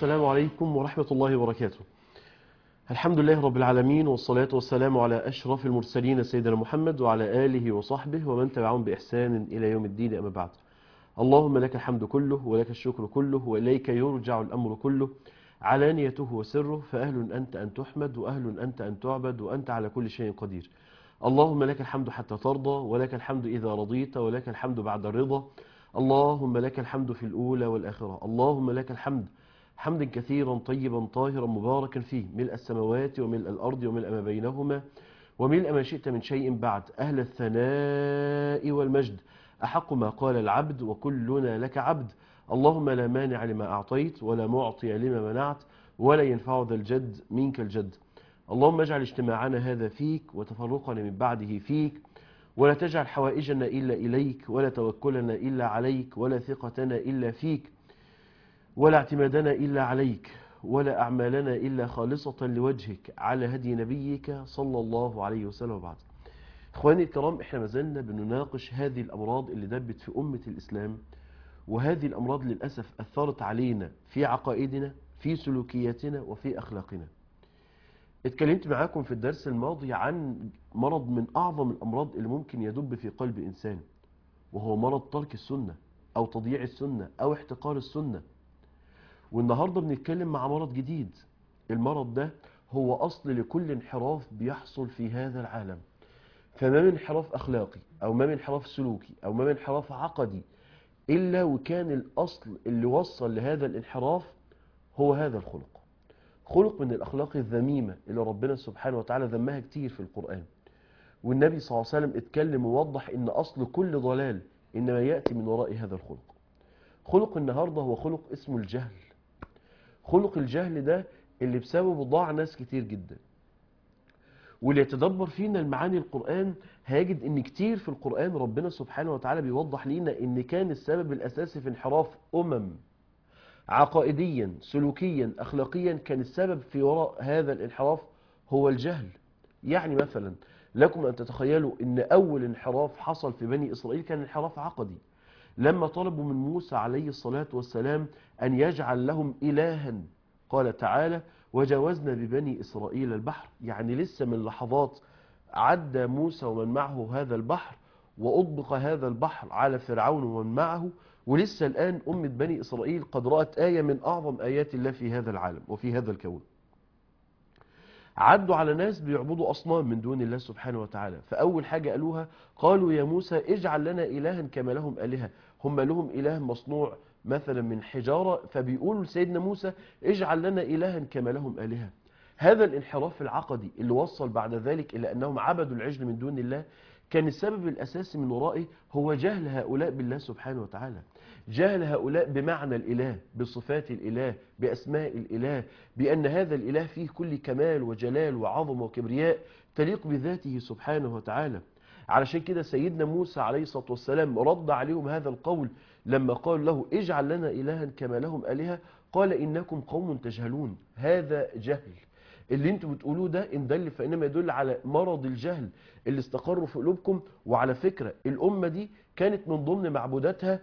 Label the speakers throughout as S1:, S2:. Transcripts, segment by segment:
S1: السلام عليكم ورحمة الله وبركاته الحمد لله رب العالمين والصلاة والسلام على أشرف المرسلين سيدنا محمد وعلى آله وصحبه ومن تبعهم بإحسان إلى يوم الدين أما بعد اللهم لك الحمد كله ولك الشكر كله وإليك يرجع الأمر كله علانيته وسره فأهل أنت أن تحمد وأهل أنت أن تعبد وأنت على كل شيء قدير اللهم لك الحمد حتى ترضى ولك الحمد إذا رضيت ولك الحمد بعد الرضا اللهم لك الحمد في الأولى والآخرة اللهم لك الحمد حمدا كثيرا طيبا طاهرا مباركا فيه ملء السماوات وملء الأرض وملء ما بينهما وملء ما شئت من شيء بعد أهل الثناء والمجد أحق ما قال العبد وكلنا لك عبد اللهم لا مانع لما أعطيت ولا معطي لما منعت ولا ينفع ذا الجد منك الجد اللهم اجعل اجتماعنا هذا فيك وتفرقنا من بعده فيك ولا تجعل حوائجنا إلا إليك ولا توكلنا إلا عليك ولا ثقتنا إلا فيك ولا اعتمادنا إلا عليك ولا أعمالنا إلا خالصة لوجهك على هدي نبيك صلى الله عليه وسلم وبعد إخواني الكرام إحنا ما زلنا بنناقش هذه الأمراض اللي دبت في أمة الإسلام وهذه الأمراض للأسف أثرت علينا في عقائدنا في سلوكياتنا وفي أخلاقنا اتكلمت معاكم في الدرس الماضي عن مرض من أعظم الأمراض اللي ممكن يدب في قلب إنسان وهو مرض ترك السنة أو تضييع السنة أو احتقار السنة والنهاردة بنتكلم مع مرض جديد المرض ده هو أصل لكل انحراف بيحصل في هذا العالم فما من انحراف أخلاقي أو ما من انحراف سلوكي أو ما من انحراف عقدي إلا وكان الأصل اللي وصل لهذا الانحراف هو هذا الخلق خلق من الأخلاق الذميمة اللي ربنا سبحانه وتعالى ذمها كتير في القرآن والنبي صلى الله عليه وسلم اتكلم ووضح إن أصل كل ضلال إنما يأتي من وراء هذا الخلق خلق النهاردة هو خلق اسمه الجهل خلق الجهل ده اللي بسببه ضاع ناس كتير جدا واللي يتدبر فينا المعاني القرآن هيجد ان كتير في القرآن ربنا سبحانه وتعالى بيوضح لنا ان كان السبب الاساسي في انحراف امم عقائديا سلوكيا اخلاقيا كان السبب في وراء هذا الانحراف هو الجهل يعني مثلا لكم ان تتخيلوا ان اول انحراف حصل في بني اسرائيل كان انحراف عقدي لما طلبوا من موسى عليه الصلاة والسلام أن يجعل لهم إلها قال تعالى وجاوزنا ببني إسرائيل البحر يعني لسه من لحظات عدى موسى ومن معه هذا البحر وأطبق هذا البحر على فرعون ومن معه ولسه الآن أمة بني إسرائيل قد رأت آية من أعظم آيات الله في هذا العالم وفي هذا الكون عدوا على ناس بيعبدوا أصنام من دون الله سبحانه وتعالى فأول حاجة قالوها قالوا يا موسى اجعل لنا إلها كما لهم آلهة هم لهم إله مصنوع مثلا من حجارة فبيقولوا لسيدنا موسى اجعل لنا إلها كما لهم آلهة هذا الانحراف العقدي اللي وصل بعد ذلك إلى أنهم عبدوا العجل من دون الله كان السبب الأساسي من ورائه هو جهل هؤلاء بالله سبحانه وتعالى جهل هؤلاء بمعنى الإله بصفات الإله بأسماء الإله بأن هذا الإله فيه كل كمال وجلال وعظم وكبرياء تليق بذاته سبحانه وتعالى علشان كده سيدنا موسى عليه الصلاة والسلام رد عليهم هذا القول لما قال له اجعل لنا إلها كما لهم آلهة قال إنكم قوم تجهلون هذا جهل اللي انتوا بتقولوه ده ان دل فإنما يدل على مرض الجهل اللي استقروا في قلوبكم وعلى فكرة الأمة دي كانت من ضمن معبوداتها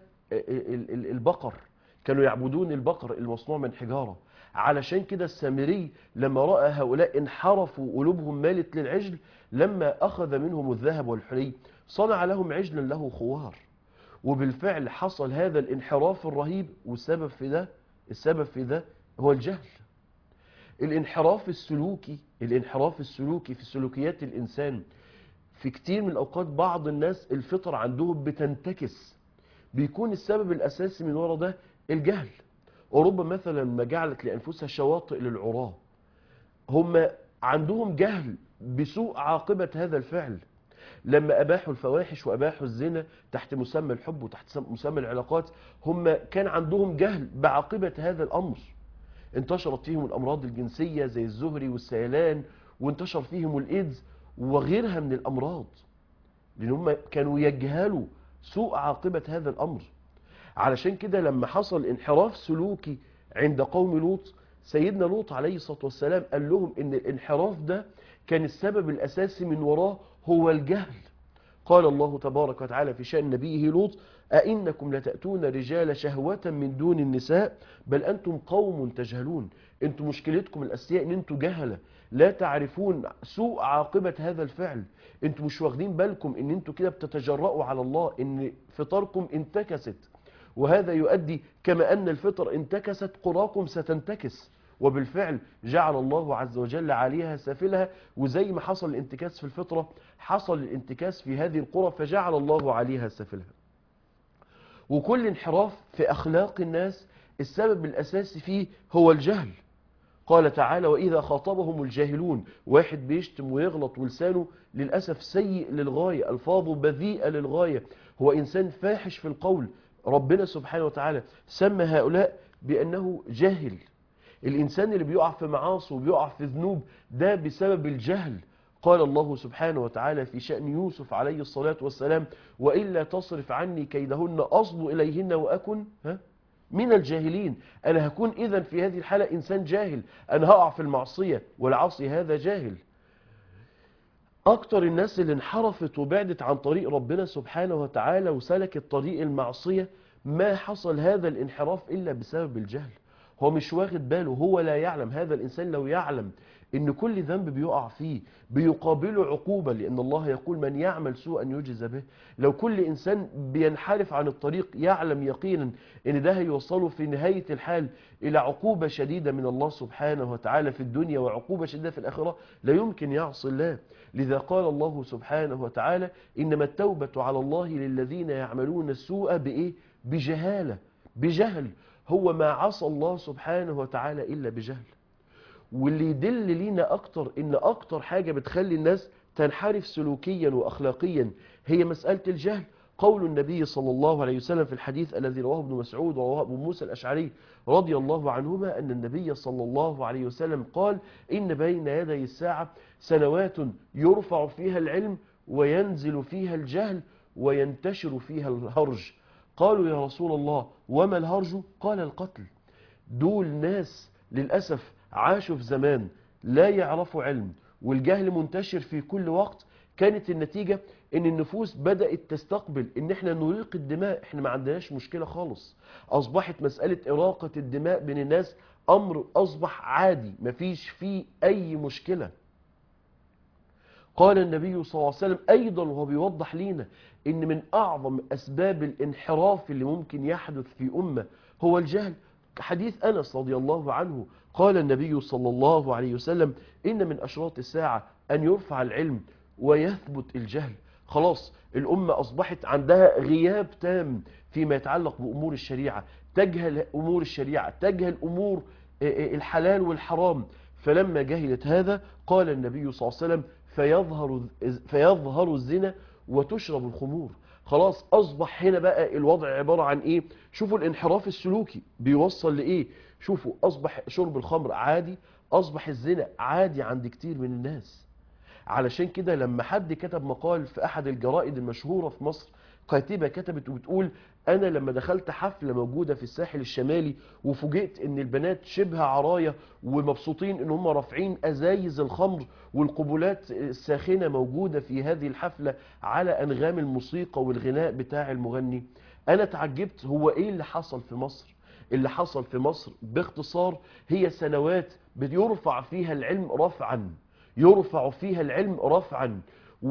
S1: البقر كانوا يعبدون البقر المصنوع من حجارة علشان كده السامري لما رأى هؤلاء انحرفوا قلوبهم مالت للعجل لما أخذ منهم الذهب والحلي صنع لهم عجلا له خوار وبالفعل حصل هذا الانحراف الرهيب والسبب في ده السبب في ده هو الجهل الانحراف السلوكي الانحراف السلوكي في سلوكيات الإنسان في كتير من الأوقات بعض الناس الفطر عندهم بتنتكس بيكون السبب الأساسي من وراء ده الجهل أوروبا مثلا ما جعلت لأنفسها شواطئ للعراة هم عندهم جهل بسوء عاقبة هذا الفعل لما أباحوا الفواحش وأباحوا الزنا تحت مسمى الحب وتحت مسمى العلاقات هم كان عندهم جهل بعاقبة هذا الأمر انتشرت فيهم الأمراض الجنسية زي الزهري والسيلان وانتشر فيهم الإيدز وغيرها من الأمراض لأن هم كانوا يجهلوا سوء عاقبة هذا الأمر علشان كده لما حصل انحراف سلوكي عند قوم لوط سيدنا لوط عليه الصلاة والسلام قال لهم ان الانحراف ده كان السبب الأساسي من وراه هو الجهل قال الله تبارك وتعالى في شأن نبيه لوط أئنكم لتأتون رجال شهوة من دون النساء بل أنتم قوم تجهلون أنتم مشكلتكم الأساسية أن أنتم جهلة لا تعرفون سوء عاقبة هذا الفعل أنتم مش واخدين بالكم أن أنتم كده بتتجرؤوا على الله أن فطركم انتكست وهذا يؤدي كما أن الفطر انتكست قراكم ستنتكس وبالفعل جعل الله عز وجل عليها سافلها وزي ما حصل الانتكاس في الفطرة حصل الانتكاس في هذه القرى فجعل الله عليها سافلها وكل انحراف في أخلاق الناس السبب الأساسي فيه هو الجهل قال تعالى وإذا خاطبهم الجاهلون واحد بيشتم ويغلط ولسانه للأسف سيء للغاية ألفاظه بذيئة للغاية هو إنسان فاحش في القول ربنا سبحانه وتعالى سمى هؤلاء بأنه جاهل الإنسان اللي بيقع في معاصي وبيقع في ذنوب ده بسبب الجهل قال الله سبحانه وتعالى في شأن يوسف عليه الصلاة والسلام وإلا تصرف عني كيدهن أصب إليهن وأكن ها من الجاهلين أنا هكون إذا في هذه الحالة إنسان جاهل أنا هقع في المعصية والعصي هذا جاهل أكتر الناس اللي انحرفت وبعدت عن طريق ربنا سبحانه وتعالى وسلكت طريق المعصية ما حصل هذا الانحراف إلا بسبب الجهل هو مش واخد باله هو لا يعلم هذا الإنسان لو يعلم إن كل ذنب بيقع فيه بيقابله عقوبة لأن الله يقول من يعمل سوءا يجزى به لو كل إنسان بينحرف عن الطريق يعلم يقينا إن ده هيوصله في نهاية الحال إلى عقوبة شديدة من الله سبحانه وتعالى في الدنيا وعقوبة شديدة في الآخرة لا يمكن يعصي الله لذا قال الله سبحانه وتعالى إنما التوبة على الله للذين يعملون السوء بإيه؟ بجهالة بجهل هو ما عصى الله سبحانه وتعالى إلا بجهل واللي يدل لينا أكتر إن أكتر حاجة بتخلي الناس تنحرف سلوكيا وأخلاقيا هي مسألة الجهل قول النبي صلى الله عليه وسلم في الحديث الذي رواه ابن مسعود ورواه أبو موسى الأشعري رضي الله عنهما أن النبي صلى الله عليه وسلم قال إن بين يدي الساعة سنوات يرفع فيها العلم وينزل فيها الجهل وينتشر فيها الهرج قالوا يا رسول الله وما الهرج قال القتل دول ناس للأسف عاشوا في زمان لا يعرفوا علم والجهل منتشر في كل وقت كانت النتيجة ان النفوس بدأت تستقبل ان احنا نريق الدماء احنا ما عندناش مشكلة خالص اصبحت مسألة اراقة الدماء بين الناس امر اصبح عادي مفيش فيه اي مشكلة قال النبي صلى الله عليه وسلم ايضا وهو بيوضح لينا ان من اعظم اسباب الانحراف اللي ممكن يحدث في امة هو الجهل حديث أنس رضي الله عنه قال النبي صلى الله عليه وسلم إن من أشراط الساعة أن يرفع العلم ويثبت الجهل خلاص الأمة أصبحت عندها غياب تام فيما يتعلق بأمور الشريعة تجهل أمور الشريعة تجهل أمور الحلال والحرام فلما جهلت هذا قال النبي صلى الله عليه وسلم فيظهر, فيظهر الزنا وتشرب الخمور خلاص أصبح هنا بقى الوضع عبارة عن إيه شوفوا الانحراف السلوكي بيوصل لإيه شوفوا أصبح شرب الخمر عادي أصبح الزنا عادي عند كتير من الناس علشان كده لما حد كتب مقال في أحد الجرائد المشهورة في مصر كاتبة كتبت وبتقول أنا لما دخلت حفلة موجودة في الساحل الشمالي وفوجئت إن البنات شبه عراية ومبسوطين إن هم رافعين أزايز الخمر والقبلات الساخنة موجودة في هذه الحفلة على أنغام الموسيقى والغناء بتاع المغني أنا تعجبت هو إيه اللي حصل في مصر اللي حصل في مصر باختصار هي سنوات بيرفع فيها العلم رفعا يرفع فيها العلم رفعا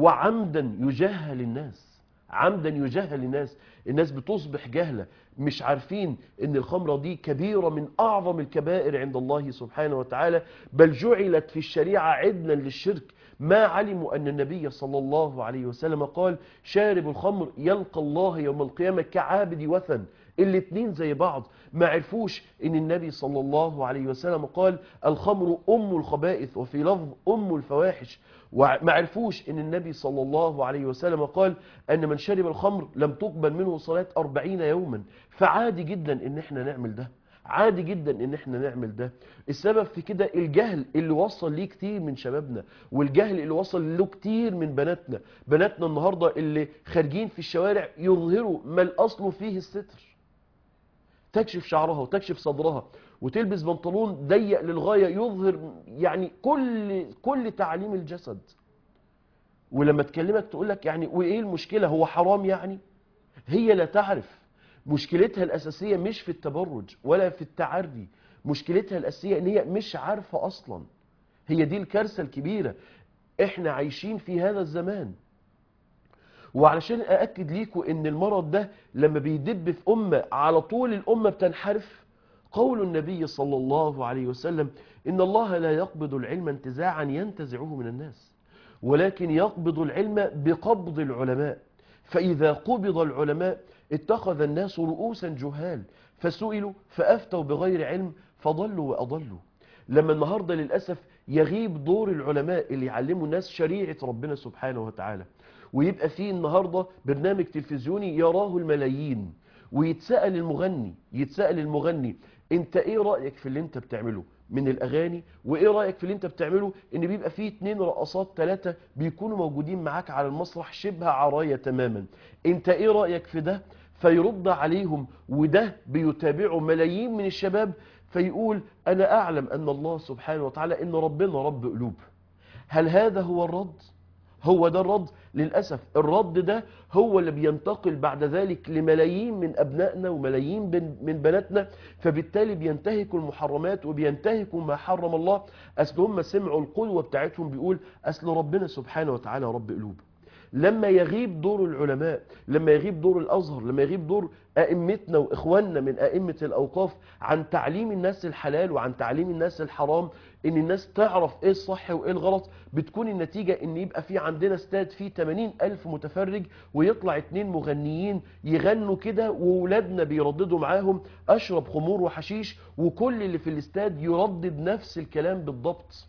S1: وعمدا يجهل الناس عمدا يجهل الناس الناس بتصبح جهلة مش عارفين ان الخمرة دي كبيرة من اعظم الكبائر عند الله سبحانه وتعالى بل جعلت في الشريعة عدنا للشرك ما علموا ان النبي صلى الله عليه وسلم قال شارب الخمر يلقى الله يوم القيامة كعابد وثن الاتنين زي بعض ما عرفوش ان النبي صلى الله عليه وسلم قال الخمر ام الخبائث وفي لفظ ام الفواحش وما عرفوش ان النبي صلى الله عليه وسلم قال ان من شرب الخمر لم تقبل منه صلاة أربعين يوما فعادي جدا ان احنا نعمل ده عادي جدا ان احنا نعمل ده السبب في كده الجهل اللي وصل ليه كتير من شبابنا والجهل اللي وصل له كتير من بناتنا بناتنا النهاردة اللي خارجين في الشوارع يظهروا ما الاصل فيه الستر تكشف شعرها وتكشف صدرها وتلبس بنطلون ضيق للغاية يظهر يعني كل كل تعاليم الجسد ولما تكلمك تقول لك يعني وايه المشكلة هو حرام يعني هي لا تعرف مشكلتها الأساسية مش في التبرج ولا في التعري مشكلتها الأساسية ان هي مش عارفة أصلا هي دي الكارثة الكبيرة احنا عايشين في هذا الزمان وعلشان أأكد ليكم ان المرض ده لما بيدب في أمة على طول الأمة بتنحرف قول النبي صلى الله عليه وسلم إن الله لا يقبض العلم انتزاعا ينتزعه من الناس ولكن يقبض العلم بقبض العلماء فإذا قبض العلماء اتخذ الناس رؤوسا جهال فسئلوا فأفتوا بغير علم فضلوا وأضلوا لما النهاردة للأسف يغيب دور العلماء اللي يعلموا الناس شريعة ربنا سبحانه وتعالى ويبقى فيه النهاردة برنامج تلفزيوني يراه الملايين ويتسأل المغني يتسأل المغني انت ايه رأيك في اللي انت بتعمله من الاغاني وايه رأيك في اللي انت بتعمله ان بيبقى فيه اتنين رقصات ثلاثة بيكونوا موجودين معاك على المسرح شبه عراية تماما انت ايه رأيك في ده فيرد عليهم وده بيتابعه ملايين من الشباب فيقول انا اعلم ان الله سبحانه وتعالى ان ربنا رب قلوب هل هذا هو الرد هو ده الرد للأسف الرد ده هو اللي بينتقل بعد ذلك لملايين من أبنائنا وملايين من بناتنا فبالتالي بينتهكوا المحرمات وبينتهكوا ما حرم الله أصل هم سمعوا القدوة بتاعتهم بيقول أصل ربنا سبحانه وتعالى رب قلوب لما يغيب دور العلماء لما يغيب دور الأزهر لما يغيب دور أئمتنا وإخواننا من أئمة الأوقاف عن تعليم الناس الحلال وعن تعليم الناس الحرام ان الناس تعرف ايه الصح وايه الغلط بتكون النتيجة ان يبقى في عندنا استاد فيه 80 الف متفرج ويطلع اتنين مغنيين يغنوا كده وولادنا بيرددوا معاهم اشرب خمور وحشيش وكل اللي في الاستاد يردد نفس الكلام بالضبط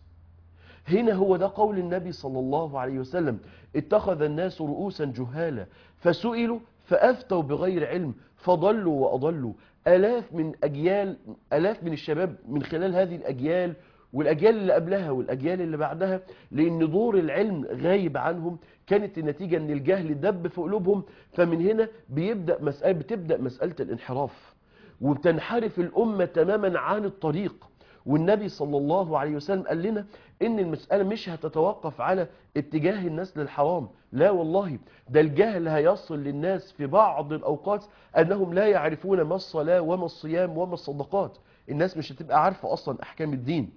S1: هنا هو ده قول النبي صلى الله عليه وسلم اتخذ الناس رؤوسا جهالا فسئلوا فأفتوا بغير علم فضلوا وأضلوا ألاف من أجيال ألاف من الشباب من خلال هذه الأجيال والأجيال اللي قبلها والأجيال اللي بعدها لأن دور العلم غايب عنهم كانت النتيجة أن الجهل دب في قلوبهم فمن هنا بيبدأ مسألة بتبدأ مسألة الانحراف وبتنحرف الأمة تماما عن الطريق والنبي صلى الله عليه وسلم قال لنا ان المسألة مش هتتوقف على اتجاه الناس للحرام لا والله ده الجهل هيصل للناس في بعض الأوقات أنهم لا يعرفون ما الصلاة وما الصيام وما الصدقات الناس مش هتبقى عارفة أصلا أحكام الدين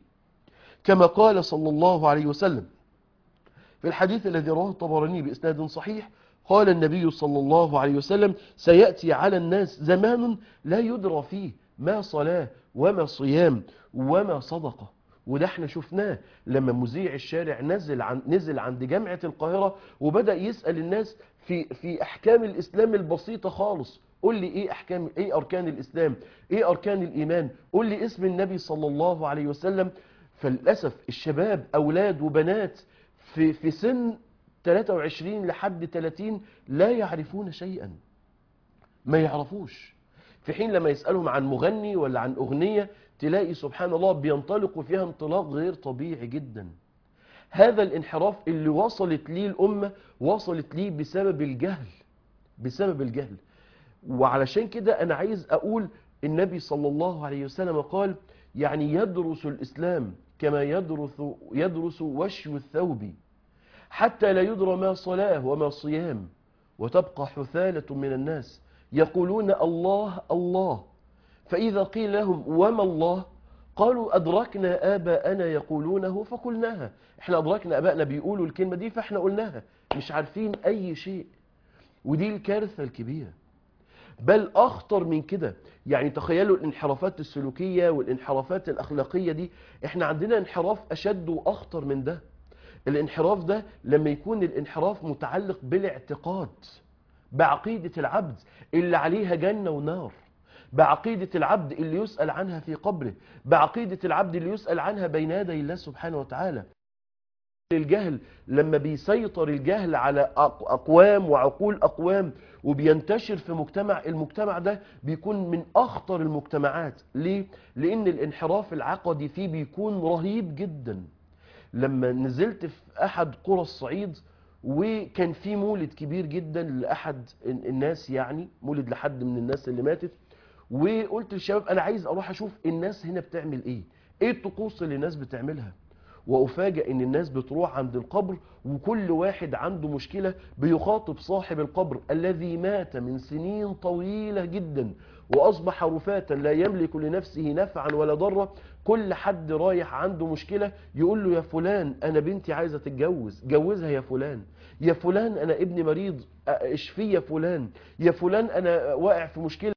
S1: كما قال صلى الله عليه وسلم في الحديث الذي رواه الطبراني بإسناد صحيح قال النبي صلى الله عليه وسلم سيأتي على الناس زمان لا يدرى فيه ما صلاة وما صيام وما صدقة وده احنا شفناه لما مذيع الشارع نزل عن نزل عند جامعة القاهرة وبدأ يسأل الناس في في احكام الاسلام البسيطة خالص قول لي ايه احكام ايه اركان الاسلام ايه اركان الايمان قول لي اسم النبي صلى الله عليه وسلم فللاسف الشباب اولاد وبنات في في سن 23 لحد 30 لا يعرفون شيئا ما يعرفوش في حين لما يسألهم عن مغني ولا عن أغنية تلاقي سبحان الله بينطلقوا فيها انطلاق غير طبيعي جدا هذا الانحراف اللي وصلت ليه الأمة وصلت ليه بسبب الجهل بسبب الجهل وعلشان كده أنا عايز أقول النبي صلى الله عليه وسلم قال يعني يدرس الإسلام كما يدرس, يدرس وشي الثوب حتى لا يدرى ما صلاة وما صيام وتبقى حثالة من الناس يقولون الله الله فإذا قيل لهم وما الله قالوا أدركنا آباءنا يقولونه فقلناها احنا أدركنا آباءنا بيقولوا الكلمة دي فاحنا قلناها مش عارفين أي شيء ودي الكارثة الكبيرة بل أخطر من كده يعني تخيلوا الانحرافات السلوكية والانحرافات الأخلاقية دي احنا عندنا انحراف أشد وأخطر من ده الانحراف ده لما يكون الانحراف متعلق بالاعتقاد بعقيدة العبد اللي عليها جنة ونار بعقيدة العبد اللي يسأل عنها في قبره بعقيدة العبد اللي يسأل عنها بين يدي الله سبحانه وتعالى الجهل لما بيسيطر الجهل على أقوام وعقول أقوام وبينتشر في مجتمع المجتمع ده بيكون من أخطر المجتمعات ليه؟ لأن الانحراف العقدي فيه بيكون رهيب جدا لما نزلت في أحد قرى الصعيد وكان في مولد كبير جدا لأحد الناس يعني مولد لحد من الناس اللي ماتت وقلت للشباب أنا عايز أروح أشوف الناس هنا بتعمل إيه إيه الطقوس اللي الناس بتعملها وأفاجأ إن الناس بتروح عند القبر وكل واحد عنده مشكلة بيخاطب صاحب القبر الذي مات من سنين طويلة جدا وأصبح رفاتا لا يملك لنفسه نفعا ولا ضرا كل حد رايح عنده مشكلة يقول له يا فلان أنا بنتي عايزة تتجوز جوزها يا فلان يا فلان أنا ابني مريض اشفيه يا فلان يا فلان أنا واقع في مشكلة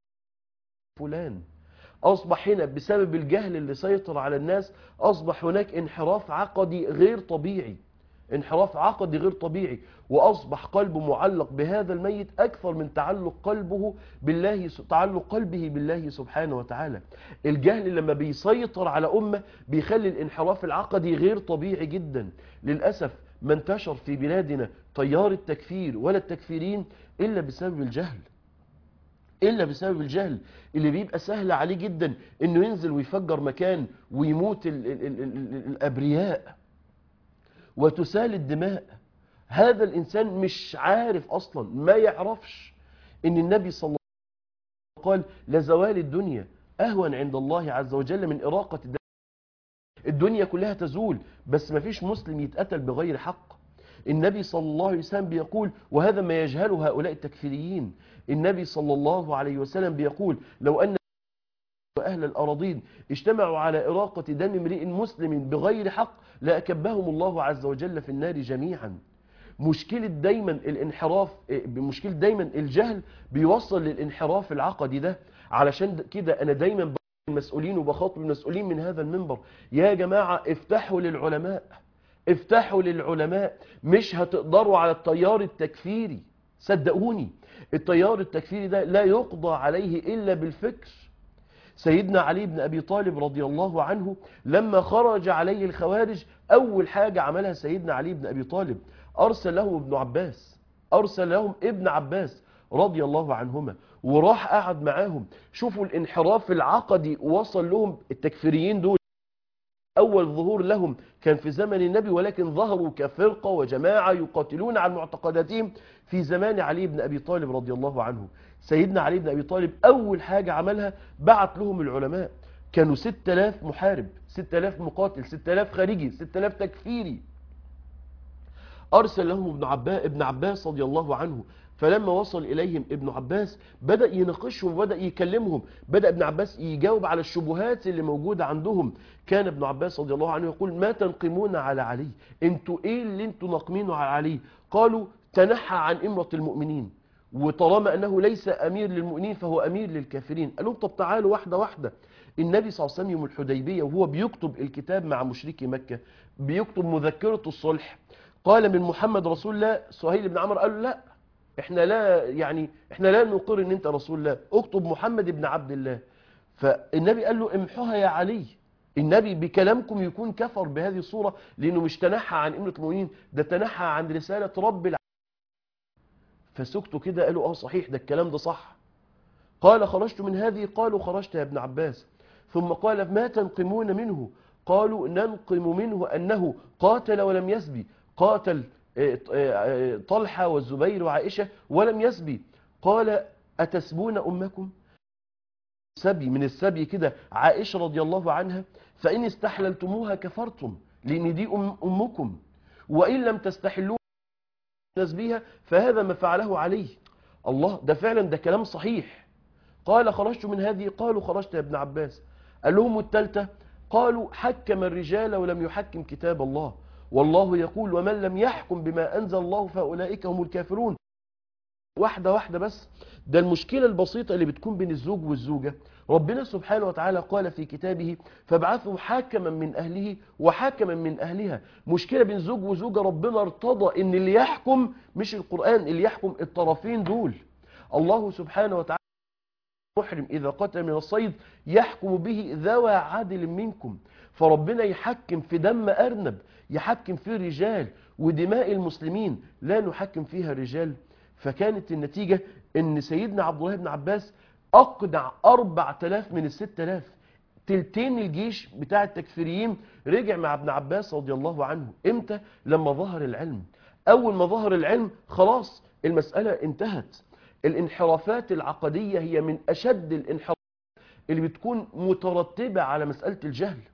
S1: فلان أصبح هنا بسبب الجهل اللي سيطر على الناس أصبح هناك انحراف عقدي غير طبيعي انحراف عقدي غير طبيعي وأصبح قلبه معلق بهذا الميت أكثر من تعلق قلبه بالله تعلق قلبه بالله سبحانه وتعالى الجهل لما بيسيطر على أمة بيخلي الانحراف العقدي غير طبيعي جدا للأسف ما انتشر في بلادنا تيار التكفير ولا التكفيرين إلا بسبب الجهل إلا بسبب الجهل اللي بيبقى سهل عليه جدا إنه ينزل ويفجر مكان ويموت ال ال ال ال الأبرياء وتسال الدماء هذا الإنسان مش عارف أصلا ما يعرفش إن النبي صلى الله عليه وسلم قال لزوال الدنيا أهون عند الله عز وجل من إراقة الدنيا الدنيا كلها تزول بس ما فيش مسلم يتقتل بغير حق النبي صلى الله عليه وسلم بيقول وهذا ما يجهله هؤلاء التكفيريين النبي صلى الله عليه وسلم بيقول لو أن أهل الأراضين اجتمعوا على إراقة دم امرئ مسلم بغير حق لأكبهم الله عز وجل في النار جميعا مشكلة دايما الانحراف مشكلة دايما الجهل بيوصل للانحراف العقدي ده علشان كده أنا دايما المسؤولين وبخاطب المسؤولين من هذا المنبر يا جماعة افتحوا للعلماء افتحوا للعلماء مش هتقدروا على التيار التكفيري صدقوني التيار التكفيري ده لا يقضى عليه إلا بالفكر سيدنا علي بن أبي طالب رضي الله عنه لما خرج عليه الخوارج أول حاجة عملها سيدنا علي بن أبي طالب أرسل له ابن عباس أرسل لهم ابن عباس رضي الله عنهما وراح قعد معاهم شوفوا الانحراف العقدي وصل لهم التكفيريين دول أول ظهور لهم كان في زمن النبي ولكن ظهروا كفرقة وجماعة يقاتلون عن معتقداتهم في زمان علي بن أبي طالب رضي الله عنه سيدنا علي بن أبي طالب أول حاجة عملها بعت لهم العلماء كانوا 6000 محارب 6000 مقاتل 6000 خارجي 6000 تكفيري أرسل لهم ابن عباس, ابن عباس رضي الله عنه فلما وصل إليهم ابن عباس بدأ يناقشهم وبدأ يكلمهم بدأ ابن عباس يجاوب على الشبهات اللي موجودة عندهم كان ابن عباس رضي الله عنه يقول ما تنقمون على علي انتوا ايه اللي انتوا ناقمينه على علي قالوا تنحى عن إمرة المؤمنين وطالما أنه ليس أمير للمؤمنين فهو أمير للكافرين قالوا طب تعالوا واحدة واحدة النبي صلى الله عليه وسلم يوم الحديبية وهو بيكتب الكتاب مع مشركي مكة بيكتب مذكرة الصلح قال من محمد رسول الله سهيل بن عمرو قال له لا احنا لا يعني احنا لا نقر ان انت رسول الله اكتب محمد بن عبد الله فالنبي قال له امحوها يا علي النبي بكلامكم يكون كفر بهذه الصورة لانه مش تنحى عن امرة المؤمنين ده تنحى عن رسالة رب العالمين فسكتوا كده قالوا اه صحيح ده الكلام ده صح قال خرجت من هذه قالوا خرجت يا ابن عباس ثم قال ما تنقمون منه قالوا ننقم منه أنه قاتل ولم يسبي قاتل طلحة والزبير وعائشة ولم يسبي قال أتسبون أمكم سبي من السبي كده عائشة رضي الله عنها فإن استحللتموها كفرتم لأن دي أم أمكم وإن لم تستحلوها نسبيها فهذا ما فعله عليه الله ده فعلا ده كلام صحيح قال خرجت من هذه قالوا خرجت يا ابن عباس قال لهم التالتة قالوا حكم الرجال ولم يحكم كتاب الله والله يقول ومن لم يحكم بما أنزل الله فأولئك هم الكافرون واحدة واحدة بس ده المشكلة البسيطة اللي بتكون بين الزوج والزوجة ربنا سبحانه وتعالى قال في كتابه فابعثوا حاكما من أهله وحاكما من أهلها مشكلة بين زوج وزوجة ربنا ارتضى ان اللي يحكم مش القرآن اللي يحكم الطرفين دول الله سبحانه وتعالى محرم إذا قتل من الصيد يحكم به ذوى عدل منكم فربنا يحكم في دم أرنب يحكم فيه رجال ودماء المسلمين لا نحكم فيها رجال فكانت النتيجة ان سيدنا عبد الله بن عباس اقنع 4000 من ال 6000 تلتين الجيش بتاع التكفيريين رجع مع ابن عباس رضي الله عنه امتى لما ظهر العلم اول ما ظهر العلم خلاص المسألة انتهت الانحرافات العقدية هي من اشد الانحرافات اللي بتكون مترتبة على مسألة الجهل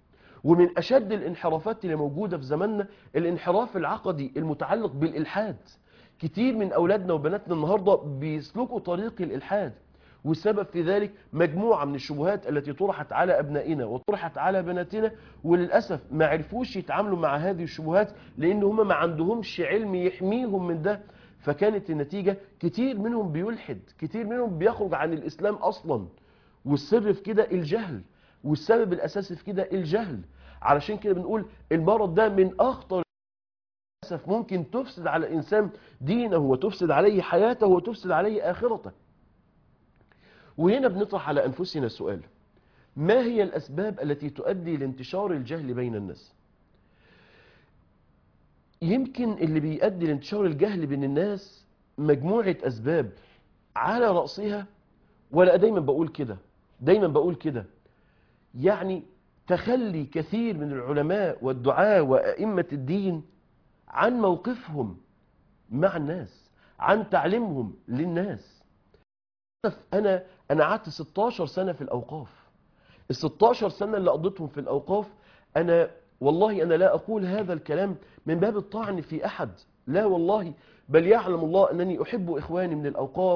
S1: ومن أشد الانحرافات اللي موجودة في زماننا الانحراف العقدي المتعلق بالإلحاد كتير من أولادنا وبناتنا النهاردة بيسلكوا طريق الإلحاد والسبب في ذلك مجموعة من الشبهات التي طرحت على أبنائنا وطرحت على بناتنا وللأسف ما عرفوش يتعاملوا مع هذه الشبهات لأن هم ما عندهمش علم يحميهم من ده فكانت النتيجة كتير منهم بيلحد كتير منهم بيخرج عن الإسلام أصلا والسر في كده الجهل والسبب الأساسي في كده الجهل علشان كده بنقول المرض ده من أخطر للأسف ممكن تفسد على الإنسان دينه وتفسد عليه حياته وتفسد عليه آخرته وهنا بنطرح على أنفسنا السؤال ما هي الأسباب التي تؤدي لانتشار الجهل بين الناس يمكن اللي بيؤدي لانتشار الجهل بين الناس مجموعة أسباب على رأسها ولا دايما بقول كده دايما بقول كده يعني تخلي كثير من العلماء والدعاة وأئمة الدين عن موقفهم مع الناس عن تعليمهم للناس أنا أنا قعدت 16 سنة في الأوقاف ال 16 سنة اللي قضيتهم في الأوقاف أنا والله أنا لا أقول هذا الكلام من باب الطعن في أحد لا والله بل يعلم الله أنني أحب إخواني من الأوقاف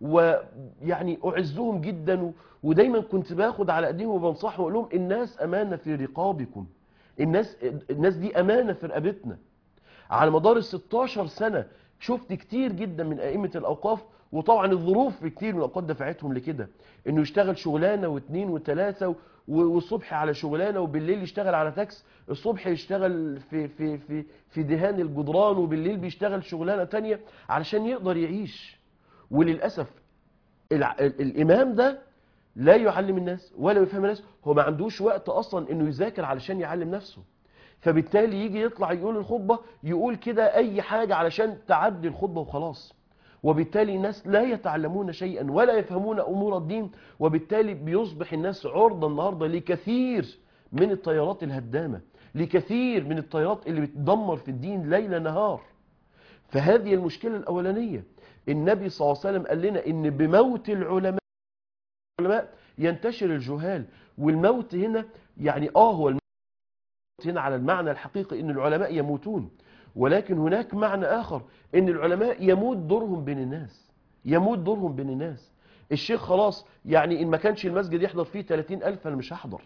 S1: ويعني أعزهم جدا ودايما كنت باخد على أيديهم وبنصحهم وأقول لهم الناس أمانة في رقابكم الناس الناس دي أمانة في رقبتنا على مدار ال 16 سنة شفت كتير جدا من أئمة الأوقاف وطبعا الظروف في كتير من الأوقات دفعتهم لكده إنه يشتغل شغلانة واثنين وثلاثة والصبح على شغلانة وبالليل يشتغل على تاكس الصبح يشتغل في في في في دهان الجدران وبالليل بيشتغل شغلانة تانية علشان يقدر يعيش وللأسف الع- ال- الإمام ده لا يعلم الناس ولا يفهم الناس هو ما عندوش وقت أصلا إنه يذاكر علشان يعلم نفسه فبالتالي يجي يطلع يقول الخطبة يقول كده أي حاجة علشان تعدي الخطبة وخلاص وبالتالي الناس لا يتعلمون شيئا ولا يفهمون أمور الدين وبالتالي بيصبح الناس عرضة النهاردة لكثير من التيارات الهدامة لكثير من التيارات اللي بتدمر في الدين ليل نهار فهذه المشكلة الأولانية النبي صلى الله عليه وسلم قال لنا إن بموت العلماء العلماء ينتشر الجهال والموت هنا يعني آه هو الموت هنا على المعنى الحقيقي إن العلماء يموتون ولكن هناك معنى آخر إن العلماء يموت دورهم بين الناس يموت دورهم بين الناس الشيخ خلاص يعني إن ما كانش المسجد يحضر فيه 30 ألف أنا مش هحضر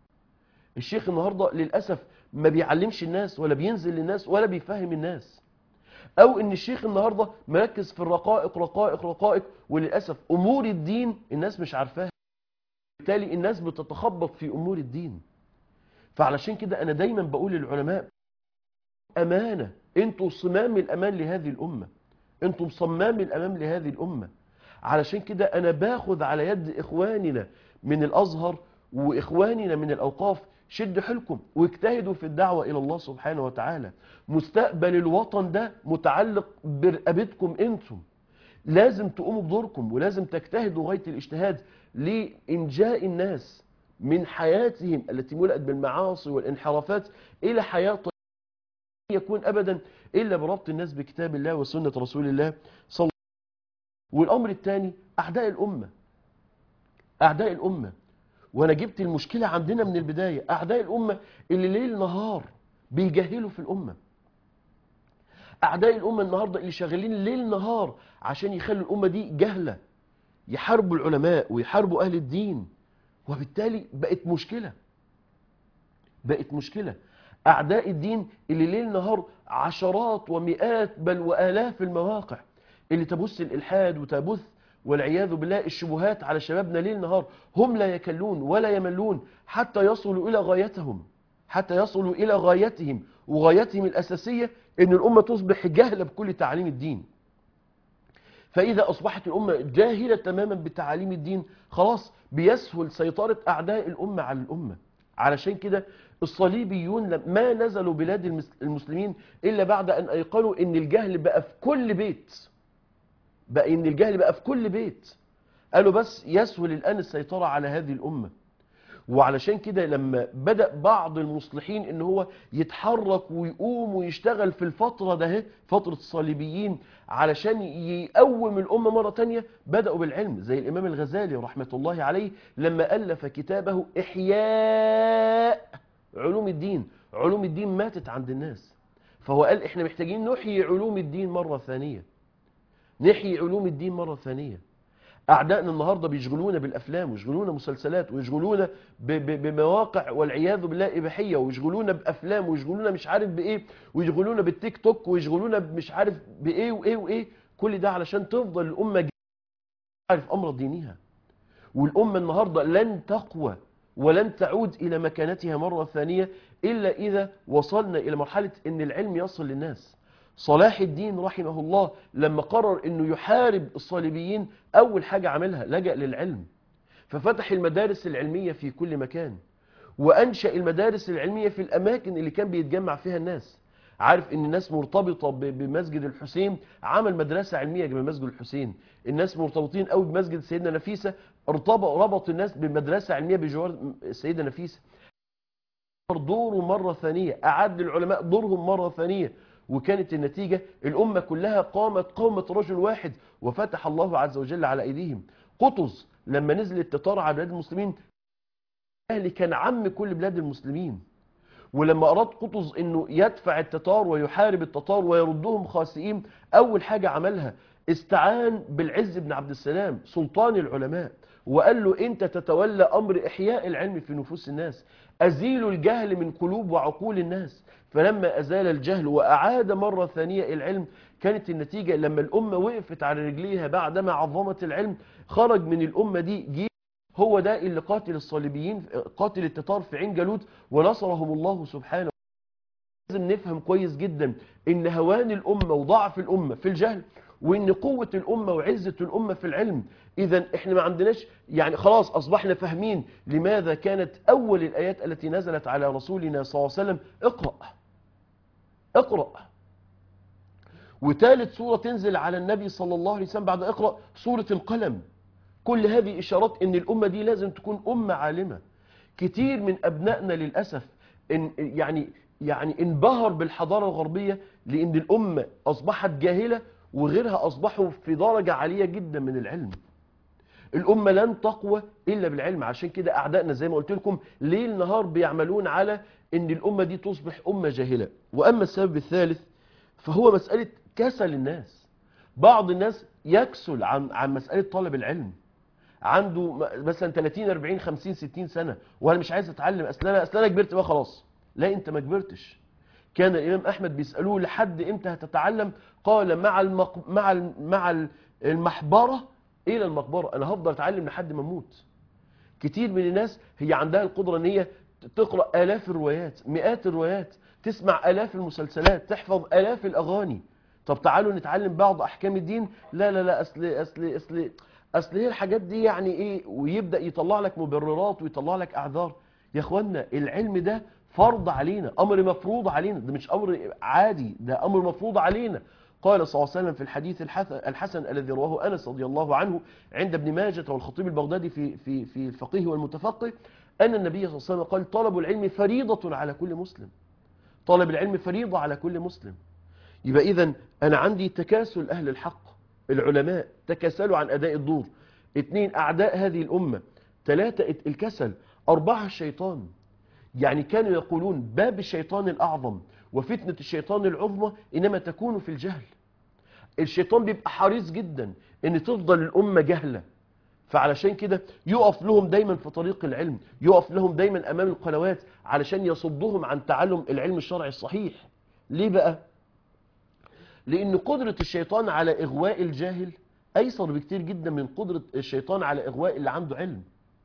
S1: الشيخ النهاردة للأسف ما بيعلمش الناس ولا بينزل للناس ولا بيفهم الناس أو إن الشيخ النهاردة مركز في الرقائق رقائق رقائق وللأسف أمور الدين الناس مش عارفاها بالتالي الناس بتتخبط في أمور الدين فعلشان كده أنا دايما بقول للعلماء أمانة انتوا صمام الأمان لهذه الأمة انتم صمام الأمان لهذه الأمة علشان كده أنا باخد على يد إخواننا من الأزهر وإخواننا من الأوقاف شد حيلكم واجتهدوا في الدعوة إلى الله سبحانه وتعالى مستقبل الوطن ده متعلق برقبتكم انتم لازم تقوموا بدوركم ولازم تجتهدوا غاية الاجتهاد لإنجاء الناس من حياتهم التي ملأت بالمعاصي والانحرافات إلى حياة طيبة يكون أبدا إلا بربط الناس بكتاب الله وسنة رسول الله صلى الله عليه وسلم والأمر الثاني أعداء الأمة أعداء الأمة وأنا جبت المشكلة عندنا من البداية أعداء الأمة اللي ليل نهار بيجهلوا في الأمة أعداء الأمة النهاردة اللي شغالين ليل نهار عشان يخلوا الأمة دي جهلة يحاربوا العلماء ويحاربوا أهل الدين وبالتالي بقت مشكلة بقت مشكلة أعداء الدين اللي ليل نهار عشرات ومئات بل وآلاف المواقع اللي تبث الإلحاد وتبث والعياذ بالله الشبهات على شبابنا ليل نهار هم لا يكلون ولا يملون حتى يصلوا إلى غايتهم حتى يصلوا إلى غايتهم وغايتهم الأساسية أن الأمة تصبح جاهلة بكل تعاليم الدين فإذا أصبحت الأمة جاهلة تماما بتعاليم الدين خلاص بيسهل سيطرة أعداء الأمة على الأمة علشان كده الصليبيون لم- ما نزلوا بلاد المس- المسلمين إلا بعد أن أيقنوا أن الجهل بقى في كل بيت بقى أن الجهل بقى في كل بيت قالوا بس يسهل الآن السيطرة على هذه الأمة وعلشان كده لما بدأ بعض المصلحين ان هو يتحرك ويقوم ويشتغل في الفترة ده اهي، فترة الصليبيين علشان يقوم الأمة مرة تانية بدأوا بالعلم زي الإمام الغزالي رحمة الله عليه لما ألف كتابه إحياء علوم الدين علوم الدين ماتت عند الناس فهو قال احنا محتاجين نحيي علوم الدين مرة ثانية نحيي علوم الدين مرة ثانية أعدائنا النهاردة بيشغلونا بالأفلام ويشغلونا مسلسلات ويشغلونا ب- ب- بمواقع والعياذ بالله إباحية ويشغلونا بأفلام ويشغلونا مش عارف بإيه ويشغلونا بالتيك توك ويشغلونا مش عارف بإيه وإيه وإيه كل ده علشان تفضل الأمة تعرف أمر دينها والأمة النهاردة لن تقوى ولن تعود إلى مكانتها مرة ثانية إلا إذا وصلنا إلى مرحلة أن العلم يصل للناس صلاح الدين رحمه الله لما قرر أنه يحارب الصليبيين أول حاجة عملها لجأ للعلم ففتح المدارس العلمية في كل مكان وأنشأ المدارس العلمية في الأماكن اللي كان بيتجمع فيها الناس عارف ان الناس مرتبطة ب- بمسجد الحسين عمل مدرسة علمية جنب مسجد الحسين الناس مرتبطين قوي بمسجد سيدنا نفيسة ارتبط ربط الناس بمدرسة علمية بجوار السيدة نفيسة دوره مرة ثانية أعاد للعلماء دورهم مرة ثانية وكانت النتيجة الأمة كلها قامت قومة رجل واحد وفتح الله عز وجل على أيديهم قطز لما نزل التتار على بلاد المسلمين أهلي كان عم كل بلاد المسلمين ولما أراد قطز أنه يدفع التتار ويحارب التتار ويردهم خاسئين أول حاجة عملها استعان بالعز بن عبد السلام سلطان العلماء وقال له أنت تتولى أمر إحياء العلم في نفوس الناس أزيل الجهل من قلوب وعقول الناس فلما أزال الجهل وأعاد مرة ثانية العلم كانت النتيجة لما الأمة وقفت على رجليها بعدما عظمت العلم خرج من الأمة دي جيل هو ده اللي قاتل الصليبيين قاتل التتار في عين جالوت ونصرهم الله سبحانه لازم نفهم كويس جدا ان هوان الامه وضعف الامه في الجهل وان قوه الامه وعزه الامه في العلم اذا احنا ما عندناش يعني خلاص اصبحنا فاهمين لماذا كانت اول الايات التي نزلت على رسولنا صلى الله عليه وسلم اقرا اقرا وثالث سوره تنزل على النبي صلى الله عليه وسلم بعد اقرا سوره القلم كل هذه إشارات إن الأمة دي لازم تكون أمة عالمة كتير من أبنائنا للأسف إن يعني يعني انبهر بالحضارة الغربية لأن الأمة أصبحت جاهلة وغيرها أصبحوا في درجة عالية جدا من العلم الأمة لن تقوى إلا بالعلم عشان كده أعدائنا زي ما قلت لكم ليل نهار بيعملون على أن الأمة دي تصبح أمة جاهلة وأما السبب الثالث فهو مسألة كسل الناس بعض الناس يكسل عن عن مسألة طلب العلم عنده م- مثلا 30 40 50 60 سنة وانا مش عايز اتعلم اصل انا اصل انا كبرت بقى خلاص لا انت ما كبرتش كان الامام احمد بيسالوه لحد امتى هتتعلم قال مع المق... مع ال- مع ال- المحبره الى المقبره انا هفضل اتعلم لحد ما اموت كتير من الناس هي عندها القدره ان هي تقرا الاف الروايات مئات الروايات تسمع الاف المسلسلات تحفظ الاف الاغاني طب تعالوا نتعلم بعض احكام الدين لا لا لا اصل اصل اصل اصل هي الحاجات دي يعني ايه ويبدا يطلع لك مبررات ويطلع لك اعذار يا اخوانا العلم ده فرض علينا امر مفروض علينا ده مش امر عادي ده امر مفروض علينا قال صلى الله عليه وسلم في الحديث الحسن, الحسن الذي رواه انس رضي الله عنه عند ابن ماجه والخطيب البغدادي في في في الفقيه والمتفقه ان النبي صلى الله عليه وسلم قال طلب العلم فريضه على كل مسلم طلب العلم فريضه على كل مسلم يبقى اذا انا عندي تكاسل اهل الحق العلماء تكاسلوا عن اداء الدور اثنين اعداء هذه الامه ثلاثه الكسل اربعه الشيطان يعني كانوا يقولون باب الشيطان الاعظم وفتنه الشيطان العظمى انما تكون في الجهل الشيطان بيبقى حريص جدا ان تفضل الامه جهله فعلشان كده يقف لهم دايما في طريق العلم يقف لهم دايما امام القنوات علشان يصدهم عن تعلم العلم الشرعي الصحيح ليه بقى لأن قدرة الشيطان على إغواء الجاهل أيسر بكتير جدا من قدرة الشيطان على إغواء اللي عنده علم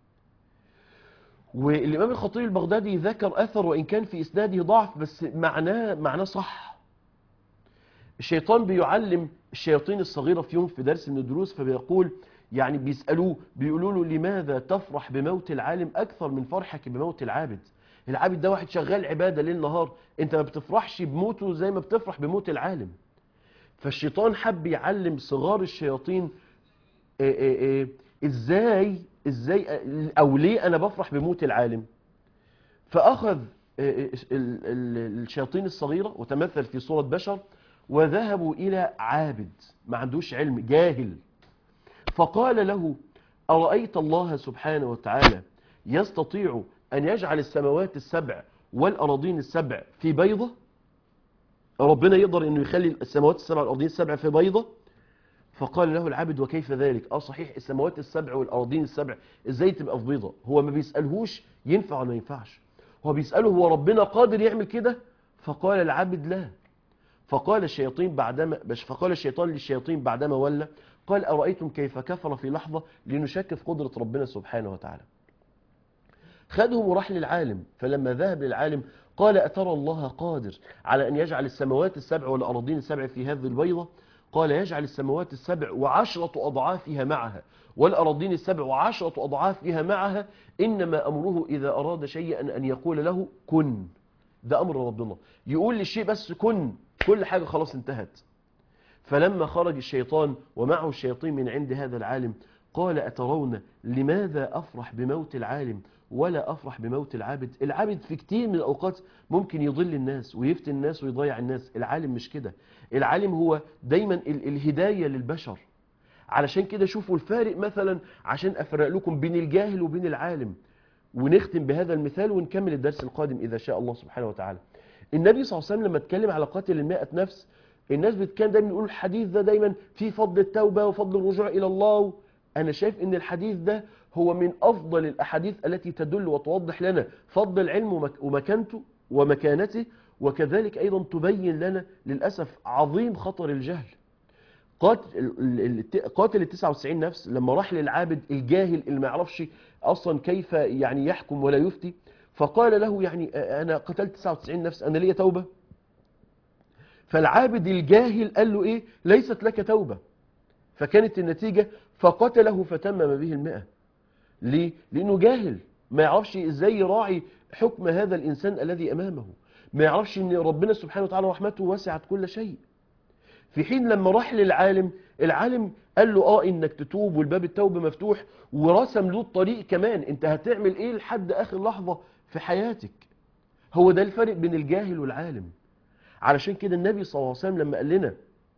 S1: والإمام الخطيب البغدادي ذكر أثر وإن كان في إسناده ضعف بس معناه معناه صح الشيطان بيعلم الشياطين الصغيرة في يوم في درس من الدروس فبيقول يعني بيسألوه بيقولوا له لماذا تفرح بموت العالم أكثر من فرحك بموت العابد العابد ده واحد شغال عبادة ليل نهار انت ما بتفرحش بموته زي ما بتفرح بموت العالم فالشيطان حب يعلم صغار الشياطين إيه إيه إيه ازاي ازاي او ليه انا بفرح بموت العالم فاخذ ال- ال- الشياطين الصغيرة وتمثل في صورة بشر وذهبوا الى عابد ما عندوش علم جاهل فقال له أرأيت الله سبحانه وتعالى يستطيع أن يجعل السماوات السبع والأراضين السبع في بيضة ربنا يقدر انه يخلي السماوات السبع والأراضين السبع في بيضة فقال له العبد وكيف ذلك اه صحيح السماوات السبع والأراضين السبع ازاي تبقى في بيضة هو ما بيسألهوش ينفع ولا ما ينفعش هو بيسأله هو ربنا قادر يعمل كده فقال العبد لا فقال الشياطين بعدما فقال الشيطان للشياطين بعدما ولى قال أرأيتم كيف كفر في لحظة لنشك في قدرة ربنا سبحانه وتعالى خدهم وراح للعالم فلما ذهب للعالم قال أترى الله قادر على أن يجعل السماوات السبع والأراضين السبع في هذه البيضة قال يجعل السماوات السبع وعشرة أضعافها معها والأراضين السبع وعشرة أضعافها معها إنما أمره إذا أراد شيئا أن يقول له كن ده أمر ربنا يقول للشيء بس كن كل حاجة خلاص انتهت فلما خرج الشيطان ومعه الشياطين من عند هذا العالم قال أترون لماذا أفرح بموت العالم ولا أفرح بموت العابد العابد في كتير من الأوقات ممكن يضل الناس ويفتن الناس ويضيع الناس العالم مش كده العالم هو دايما ال الهداية للبشر علشان كده شوفوا الفارق مثلا عشان أفرق لكم بين الجاهل وبين العالم ونختم بهذا المثال ونكمل الدرس القادم إذا شاء الله سبحانه وتعالى النبي صلى الله عليه وسلم لما اتكلم على قاتل المائة نفس الناس بتكلم دايما يقول الحديث ده دايما في فضل التوبة وفضل الرجوع إلى الله أنا شايف أن الحديث ده هو من أفضل الأحاديث التي تدل وتوضح لنا فضل العلم ومكانته ومكانته وكذلك أيضا تبين لنا للأسف عظيم خطر الجهل قاتل قاتل ال 99 نفس لما راح للعابد الجاهل اللي ما يعرفش أصلا كيف يعني يحكم ولا يفتي فقال له يعني أنا قتلت 99 نفس أنا لي توبة فالعابد الجاهل قال له إيه ليست لك توبة فكانت النتيجة فقتله فتمم به المئة ليه؟ لأنه جاهل ما يعرفش إزاي يراعي حكم هذا الإنسان الذي أمامه ما يعرفش أن ربنا سبحانه وتعالى رحمته وسعت كل شيء في حين لما راح للعالم العالم قال له آه إنك تتوب والباب التوبة مفتوح ورسم له الطريق كمان أنت هتعمل إيه لحد آخر لحظة في حياتك هو ده الفرق بين الجاهل والعالم علشان كده النبي صلى الله عليه وسلم لما قال لنا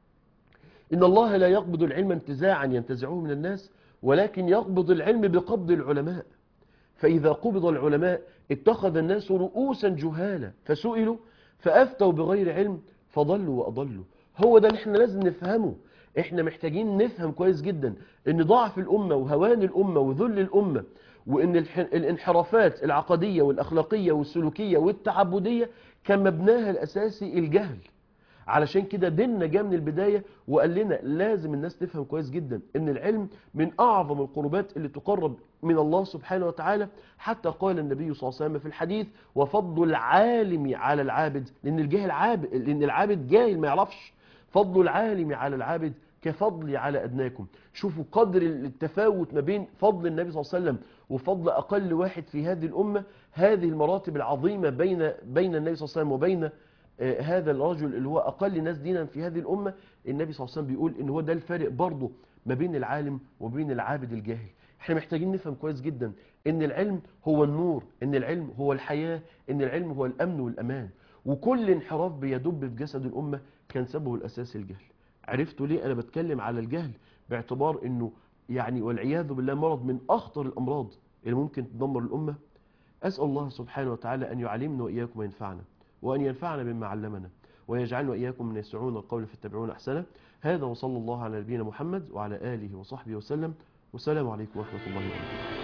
S1: إن الله لا يقبض العلم انتزاعا ينتزعه من الناس ولكن يقبض العلم بقبض العلماء فإذا قبض العلماء اتخذ الناس رؤوسا جهالا فسئلوا فأفتوا بغير علم فضلوا وأضلوا هو ده اللي احنا لازم نفهمه احنا محتاجين نفهم كويس جدا ان ضعف الأمة وهوان الأمة وذل الأمة وان الانحرافات العقدية والأخلاقية والسلوكية والتعبدية كان مبناها الأساسي الجهل علشان كده ديننا جاء من البداية وقال لنا لازم الناس تفهم كويس جدا ان العلم من اعظم القربات اللي تقرب من الله سبحانه وتعالى حتى قال النبي صلى الله عليه وسلم في الحديث وفضل العالم على العابد لان الجاهل عابد لان العابد جاهل ما يعرفش فضل العالم على العابد كفضلي على أدناكم شوفوا قدر التفاوت ما بين فضل النبي صلى الله عليه وسلم وفضل أقل واحد في هذه الأمة هذه المراتب العظيمة بين بين النبي صلى الله عليه وسلم وبين هذا الرجل اللي هو أقل ناس دينا في هذه الأمة النبي صلى الله عليه وسلم بيقول إن هو ده الفارق برضه ما بين العالم وبين العابد الجاهل احنا محتاجين نفهم كويس جدا ان العلم هو النور ان العلم هو الحياة ان العلم هو الأمن والأمان وكل انحراف بيدب في جسد الأمة كان سببه الأساسي الجهل عرفتوا ليه أنا بتكلم على الجهل باعتبار أنه يعني والعياذ بالله مرض من أخطر الأمراض اللي ممكن تدمر الأمة أسأل الله سبحانه وتعالى أن يعلمنا وإياكم وينفعنا وأن ينفعنا بما علمنا ويجعلنا وإياكم من يسعون القول فاتبعون أحسنه هذا وصلى الله على نبينا محمد وعلى آله وصحبه وسلم والسلام عليكم ورحمة الله وبركاته